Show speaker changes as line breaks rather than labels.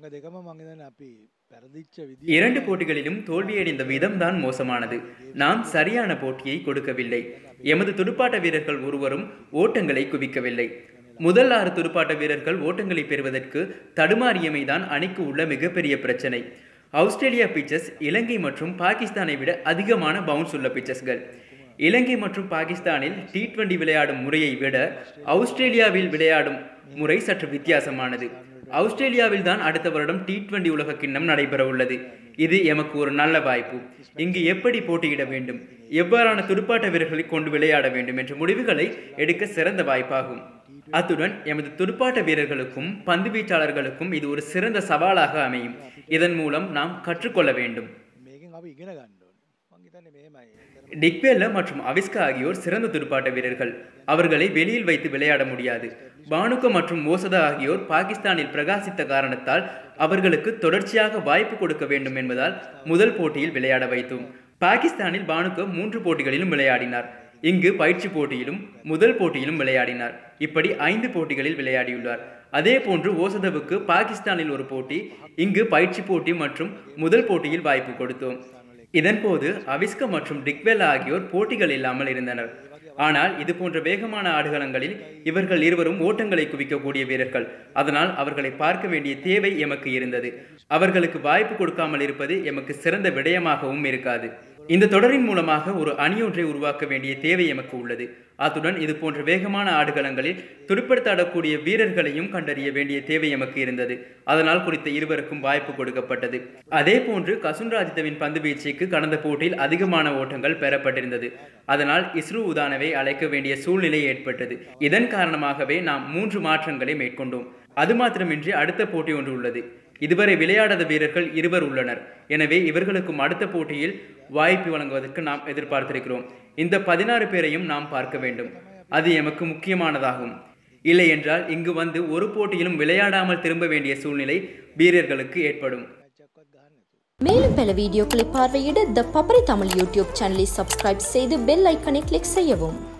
දෙකම මංගදන අපි පැරදිච්ච විදි
இரண்டு போட்டிகளிலும் தோல்வியடைந்த விதம்தான் மோசமானது நாம் சரியான போட்டியை கொடுக்கவில்லை எமது துடுப்பாட்ட வீரர்கள் ஒருவரும் ஓட்டங்களை குவிக்கவில்லை முதல் ஆறு துடுப்பாட்ட வீரர்கள் ஓட்டங்களை பெறுவதற்கு தடுமாறியமைதான் அணிக்கு உள்ள மிகப்பெரிய பிரச்சனை ஆஸ்திரேலியா பிச்சஸ் இலங்கை மற்றும் பாகிஸ்தானை விட அதிகமான பவுன்ஸ் உள்ள பிச்சஸ்கள் இலங்கை மற்றும் பாகிஸ்தானில் டி டுவெண்டி விளையாடும் முறையை விட ஆஸ்திரேலியாவில் விளையாடும் முறை சற்று வித்தியாசமானது ஆஸ்திரேலியாவில் தான் அடுத்த வருடம் டி டுவெண்டி உலக கிண்ணம் நடைபெற உள்ளது இது எமக்கு ஒரு நல்ல வாய்ப்பு இங்கு எப்படி போட்டியிட வேண்டும் எவ்வாறான துடுப்பாட்ட வீரர்களை கொண்டு விளையாட வேண்டும் என்ற முடிவுகளை எடுக்க சிறந்த வாய்ப்பாகும் அத்துடன் எமது துடுப்பாட்ட வீரர்களுக்கும் பந்து வீச்சாளர்களுக்கும் இது ஒரு சிறந்த சவாலாக அமையும் இதன் மூலம் நாம் கற்றுக்கொள்ள வேண்டும்
මේකින් අපි ඉගෙන ගන්න ඕන මංගේතන්න මෙහෙමයි
டிக்வெல்ல மற்றும் அவிஸ்கா ஆகியோர் சிறந்த துடுப்பாட்ட வீரர்கள் அவர்களை வெளியில் வைத்து விளையாட முடியாது பானுக்க மற்றும் மோசதா ஆகியோர் பாகிஸ்தானில் பிரகாசித்த காரணத்தால் அவர்களுக்கு தொடர்ச்சியாக வாய்ப்பு கொடுக்க வேண்டும் என்பதால் முதல் போட்டியில் விளையாட வைத்தோம் பாகிஸ்தானில் பானுக்க மூன்று போட்டிகளிலும் விளையாடினார் இங்கு பயிற்சி போட்டியிலும் முதல் போட்டியிலும் விளையாடினார் இப்படி ஐந்து போட்டிகளில் விளையாடியுள்ளார் அதே போன்று ஓசதவுக்கு பாகிஸ்தானில் ஒரு போட்டி இங்கு பயிற்சி போட்டி மற்றும் முதல் போட்டியில் வாய்ப்பு கொடுத்தோம் இதன்போது அவிஸ்க மற்றும் டிக்வெல் ஆகியோர் போட்டிகள் இல்லாமல் இருந்தனர் ஆனால் இது போன்ற வேகமான ஆடுகளங்களில் இவர்கள் இருவரும் ஓட்டங்களை குவிக்கக்கூடிய வீரர்கள் அதனால் அவர்களை பார்க்க வேண்டிய தேவை எமக்கு இருந்தது அவர்களுக்கு வாய்ப்பு கொடுக்காமல் இருப்பது எமக்கு சிறந்த விடயமாகவும் இருக்காது இந்த தொடரின் மூலமாக ஒரு அணியொன்றை உருவாக்க வேண்டிய தேவை எமக்கு உள்ளது அத்துடன் இது போன்ற வேகமான ஆடுகளங்களில் துடுப்படுத்தாடக்கூடிய வீரர்களையும் கண்டறிய வேண்டிய தேவை எமக்கு இருந்தது அதனால் குறித்த இருவருக்கும் வாய்ப்பு கொடுக்கப்பட்டது அதே போன்று கசுன் ராஜிதவின் பந்து வீச்சுக்கு கடந்த போட்டியில் அதிகமான ஓட்டங்கள் பெறப்பட்டிருந்தது அதனால் இஸ்ரு உதானவை அழைக்க வேண்டிய சூழ்நிலை ஏற்பட்டது இதன் காரணமாகவே நாம் மூன்று மாற்றங்களை மேற்கொண்டோம் அது மாத்திரமின்றி அடுத்த போட்டி ஒன்று உள்ளது இதுவரை விளையாடாத வீரர்கள் இருவர் உள்ளனர் எனவே இவர்களுக்கும் அடுத்த போட்டியில் வாய்ப்பு வழங்குவதற்கு நாம் எதிர்பார்த்திருக்கிறோம் இந்த பதினாறு பேரையும் நாம் பார்க்க வேண்டும் அது எமக்கு முக்கியமானதாகும் இல்லை என்றால் இங்கு வந்து ஒரு போட்டியிலும் விளையாடாமல் திரும்ப வேண்டிய சூழ்நிலை வீரர்களுக்கு ஏற்படும்
චක්වත් ගහන්න ඇතු
மேலும் பல வீடியோக்களை பார்வையிட த பப்பரை தமிழ் யூடியூப் சேனலை சப்ஸ்கிரைப் செய்து பெல் ஐக்கனை கிளிக் செய்யவும்